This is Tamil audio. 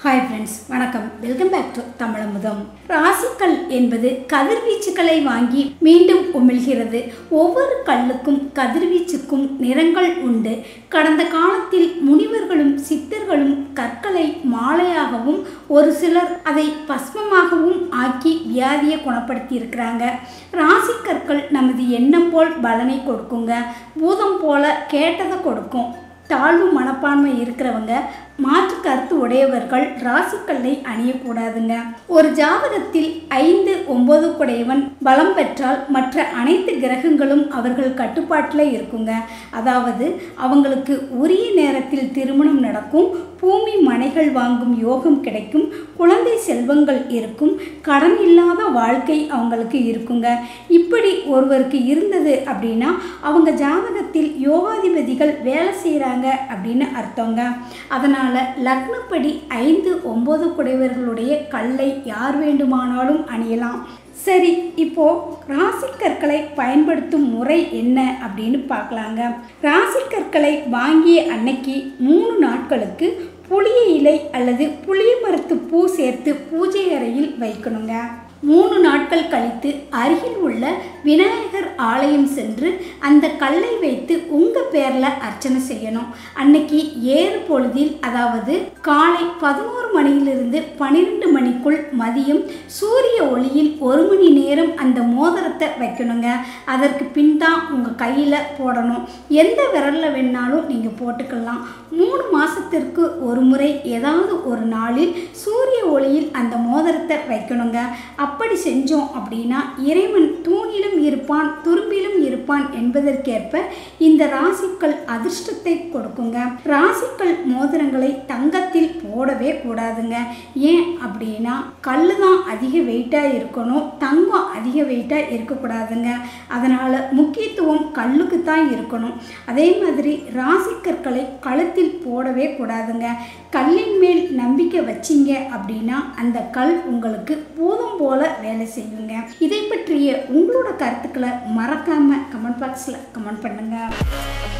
ஹாய் ஃப்ரெண்ட்ஸ் வணக்கம் வெல்கம் பேக் டு தமிழமுதம் ராசிக்கல் என்பது கதிர்வீச்சுகளை வாங்கி மீண்டும் உமிழ்கிறது ஒவ்வொரு கல்லுக்கும் கதிர்வீச்சுக்கும் நிறங்கள் உண்டு கடந்த காலத்தில் முனிவர்களும் சித்தர்களும் கற்களை மாலையாகவும் ஒரு சிலர் அதை பஸ்மமாகவும் ஆக்கி வியாதியை குணப்படுத்தி இருக்கிறாங்க ராசிக்கற்கள் நமது எண்ணம் போல் பலனை கொடுக்குங்க பூதம் போல கேட்டதை கொடுக்கும் தாழ்வு மனப்பான்மை இருக்கிறவங்க மாற்று கருத்து உடையவர்கள் ராசிக்கல்லை அணியக்கூடாதுங்க ஒரு ஜாதகத்தில் ஐந்து ஒன்பது குடையவன் பலம் பெற்றால் மற்ற அனைத்து கிரகங்களும் அவர்கள் கட்டுப்பாட்டில் இருக்குங்க அதாவது அவங்களுக்கு உரிய நேரத்தில் திருமணம் நடக்கும் பூமி மனைகள் வாங்கும் யோகம் கிடைக்கும் குழந்தை செல்வங்கள் இருக்கும் கடன் இல்லாத வாழ்க்கை அவங்களுக்கு இருக்குங்க இப்படி ஒருவருக்கு இருந்தது அப்படின்னா அவங்க ஜாதகத்தில் யோகாதிபதிகள் வேலை செய்கிறாங்க அப்படின்னு அர்த்தங்க அதனால் லக்னப்படி ஐந்து ஒம்பது குடைவர்களுடைய கல்லை யார் வேண்டுமானாலும் அணியலாம் சரி இப்போ ராசிக்கற்களை பயன்படுத்தும் முறை என்ன அப்படின்னு பார்க்கலாங்க ராசிக்கற்களை வாங்கிய அன்னைக்கு மூணு நாட்களுக்கு புளிய இலை அல்லது புளிய மரத்து பூ சேர்த்து பூஜை அறையில் வைக்கணுங்க மூணு நாட்கள் கழித்து அருகில் உள்ள விநாயகர் ஆலயம் சென்று அந்த கல்லை வைத்து உங்கள் பேரில் அர்ச்சனை செய்யணும் அன்னைக்கு ஏறு பொழுதில் அதாவது காலை பதினோரு மணியிலிருந்து பன்னிரெண்டு மணிக்குள் மதியம் சூரிய ஒளியில் ஒரு மணி நேரம் அந்த மோதிரத்தை வைக்கணுங்க அதற்கு பின் தான் உங்கள் கையில் போடணும் எந்த விரலில் வேணாலும் நீங்கள் போட்டுக்கலாம் மூணு மாதத்திற்கு ஒரு முறை ஏதாவது ஒரு நாளில் சூரிய ஒளியில் அந்த மோதிரத்தை வைக்கணுங்க அப்படி செஞ்சோம் அப்படின்னா இறைவன் தூணிலும் இருப்பான் துரும்பிலும் இருப்பான் என்பதற்கேற்ப இந்த ராசிக்கள் அதிர்ஷ்டத்தை கொடுக்குங்க ராசிக்கள் மோதிரங்களை தங்கத்தில் போடவே கூடாதுங்க ஏன் அப்படின்னா கல் தான் அதிக வெயிட்டாக இருக்கணும் தங்கம் அதிக வெயிட்டாக இருக்கக்கூடாதுங்க அதனால் முக்கியத்துவம் கல்லுக்கு தான் இருக்கணும் அதே மாதிரி ராசிக்கற்களை கழுத்தில் போடவே கூடாதுங்க கல்லின் மேல் நம்பிக்கை வச்சிங்க அப்படின்னா அந்த கல் உங்களுக்கு பூதம் போல வேலை செய்யுங்க இதை பற்றிய உங்களோட கருத்துக்களை மறக்காம கமெண்ட் பாக்ஸில் கமெண்ட் பண்ணுங்க